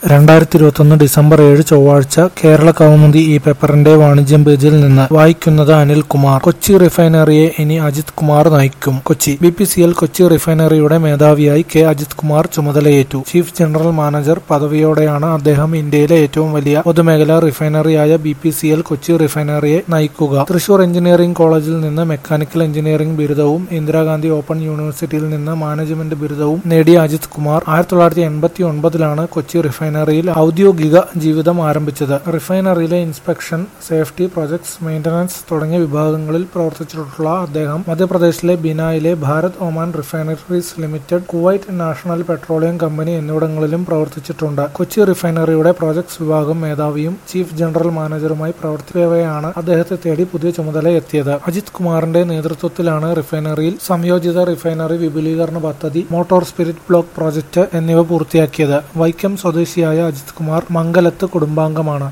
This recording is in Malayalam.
രണ്ടായിരത്തി ഇരുപത്തൊന്ന് ഡിസംബർ ഏഴ് ചൊവ്വാഴ്ച കേരള കൗമുദി ഈ പേപ്പറിന്റെ വാണിജ്യം പേജിൽ നിന്ന് വായിക്കുന്നത് അനിൽകുമാർ കൊച്ചി റിഫൈനറിയെ ഇനി അജിത് കുമാർ നയിക്കും Kochi B P C L Kochi റിഫൈനറിയുടെ മേധാവിയായി കെ അജിത് കുമാർ ചുമതലയേറ്റു ചീഫ് ജനറൽ മാനേജർ പദവിയോടെയാണ് അദ്ദേഹം ഇന്ത്യയിലെ ഏറ്റവും വലിയ പൊതുമേഖലാ റിഫൈനറിയായ B P C L Kochi റിഫൈനറിയെ നയിക്കുക തൃശൂർ എഞ്ചിനീയറിംഗ് കോളേജിൽ നിന്ന് മെക്കാനിക്കൽ എഞ്ചിനീയറിംഗ് ബിരുദവും ഇന്ദിരാഗാന്ധി ഓപ്പൺ യൂണിവേഴ്സിറ്റിയിൽ നിന്ന് മാനേജ്മെന്റ് ബിരുദവും നേടിയ അജിത് കുമാർ ആയിരത്തി തൊള്ളായിരത്തി എൺപത്തി ഒൻപതിലാണ് കൊച്ചി റിഫൈനറിയിൽ ഔദ്യോഗിക ജീവിതം ആരംഭിച്ചത് റിഫൈനറിയിലെ ഇൻസ്പെക്ഷൻ സേഫ്റ്റി പ്രൊജക്ട്സ് മെയിന്റനൻസ് തുടങ്ങിയ വിഭാഗങ്ങളിൽ പ്രവർത്തിച്ചിട്ടുള്ള അദ്ദേഹം മധ്യപ്രദേശിലെ ബിനായിലെ Bharat Oman refineries limited Kuwait national petroleum company എന്നിവിടങ്ങളിലും പ്രവർത്തിച്ചിട്ടുണ്ട് കൊച്ചി റിഫൈനറിയുടെ പ്രോജക്ട്സ് വിഭാഗം മേധാവിയും ചീഫ് ജനറൽ മാനേജറുമായി പ്രവർത്തിക്കവെയാണ് അദ്ദേഹത്തെ തേടി പുതിയ ചുമതല എത്തിയത് അജിത് കുമാറിന്റെ നേതൃത്വത്തിലാണ് റിഫൈനറിയിൽ സംയോജിത റിഫൈനറി വിപുലീകരണ പദ്ധതി മോട്ടോർ സ്പിരിറ്റ് ബ്ലോക്ക് പ്രോജക്ട് എന്നിവ പൂർത്തിയാക്കിയത് വൈക്കം സ്വദേശിയായ അജിത് കുമാർ മംഗലത്ത് കുടുംബാംഗമാണ്